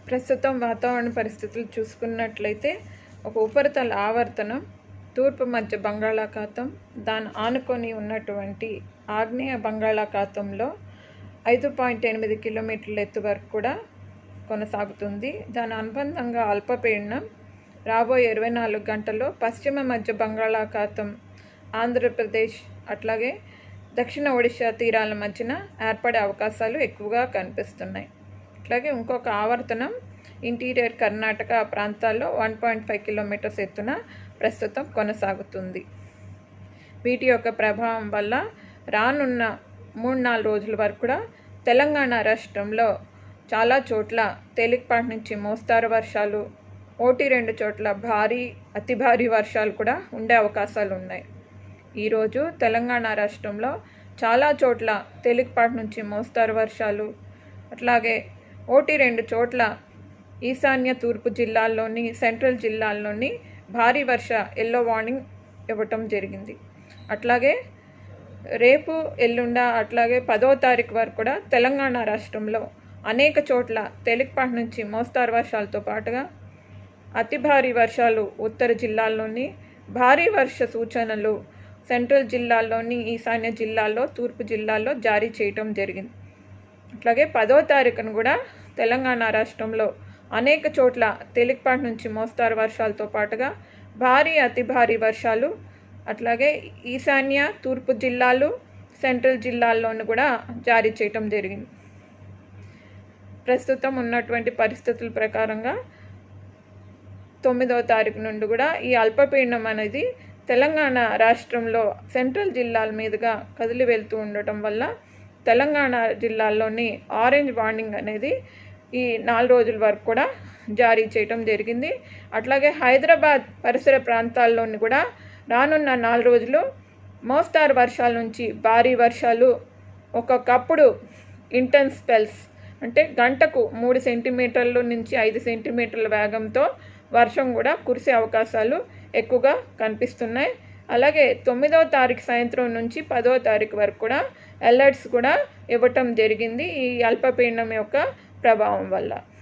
ప్రస్తుతం వాతావరణ పరిస్థితులు చూసుకున్నట్లయితే ఒక ఉపరితల ఆవర్తనం తూర్పు మధ్య బంగాళాఖాతం దాని ఆనుకొని ఉన్నటువంటి ఆగ్నేయ బంగాళాఖాతంలో ఐదు పాయింట్ ఎనిమిది కిలోమీటర్ల ఎత్తు వరకు కూడా కొనసాగుతుంది దాని అనుబంధంగా అల్పపీడనం రాబోయే ఇరవై నాలుగు గంటల్లో పశ్చిమ మధ్య బంగాళాఖాతం ఆంధ్రప్రదేశ్ అట్లాగే దక్షిణ ఒడిశా తీరాల మధ్యన ఏర్పడే అవకాశాలు ఎక్కువగా కనిపిస్తున్నాయి అట్లాగే ఇంకొక ఆవర్తనం ఇంటీరియర్ కర్ణాటక ప్రాంతాల్లో వన్ పాయింట్ ఫైవ్ కిలోమీటర్స్ ఎత్తున ప్రస్తుతం కొనసాగుతుంది వీటి యొక్క ప్రభావం వల్ల రానున్న మూడు నాలుగు రోజుల వరకు కూడా తెలంగాణ రాష్ట్రంలో చాలా చోట్ల తేలికపాటి నుంచి మోస్తారు వర్షాలు ఒకటి రెండు చోట్ల భారీ అతి భారీ వర్షాలు కూడా ఉండే అవకాశాలు ఉన్నాయి ఈరోజు తెలంగాణ రాష్ట్రంలో చాలా చోట్ల తేలికపాటి నుంచి మోస్తారు వర్షాలు అట్లాగే ఒకటి రెండు చోట్ల ఈశాన్య తూర్పు జిల్లాల్లోని సెంట్రల్ జిల్లాల్లోని భారీ వర్ష ఎల్లో వార్నింగ్ ఇవ్వటం జరిగింది అట్లాగే రేపు ఎల్లుండ అట్లాగే పదో తారీఖు వరకు కూడా తెలంగాణ రాష్ట్రంలో అనేక చోట్ల తేలికపాటి నుంచి మోస్తారు వర్షాలతో పాటుగా అతి భారీ వర్షాలు ఉత్తర జిల్లాల్లోని భారీ వర్ష సూచనలు సెంట్రల్ జిల్లాల్లోని ఈశాన్య జిల్లాల్లో తూర్పు జిల్లాల్లో జారీ చేయటం జరిగింది అట్లాగే పదో తారీఖున కూడా తెలంగాణ రాష్ట్రంలో అనేక చోట్ల తేలికపాటి నుంచి మోస్తారు వర్షాలతో పాటుగా భారీ అతి భారీ వర్షాలు అట్లాగే ఈశాన్య తూర్పు జిల్లాలు సెంట్రల్ జిల్లాల్లోనూ కూడా జారీ చేయటం జరిగింది ప్రస్తుతం ఉన్నటువంటి పరిస్థితుల ప్రకారంగా తొమ్మిదవ తారీఖు నుండి కూడా ఈ అల్పపీడనం అనేది తెలంగాణ రాష్ట్రంలో సెంట్రల్ జిల్లాల మీదుగా కదిలి వెళ్తూ ఉండటం వల్ల తెలంగాణ జిల్లాల్లోని ఆరెంజ్ వార్నింగ్ అనేది ఈ నాలుగు రోజుల వరకు కూడా జారీ చేయటం జరిగింది అట్లాగే హైదరాబాద్ పరిసర ప్రాంతాల్లోని కూడా రానున్న నాలుగు రోజులు మోస్తారు వర్షాల నుంచి భారీ వర్షాలు ఒక్కొక్కప్పుడు ఇంటెన్స్ స్పెల్స్ అంటే గంటకు మూడు సెంటీమీటర్ల నుంచి ఐదు సెంటీమీటర్ల వేగంతో వర్షం కూడా కురిసే అవకాశాలు ఎక్కువగా కనిపిస్తున్నాయి అలాగే తొమ్మిదవ తారీఖు సాయంత్రం నుంచి పదవ తారీఖు వరకు కూడా అలర్ట్స్ కూడా ఇవ్వటం జరిగింది ఈ అల్పపీడనం యొక్క ప్రభావం వల్ల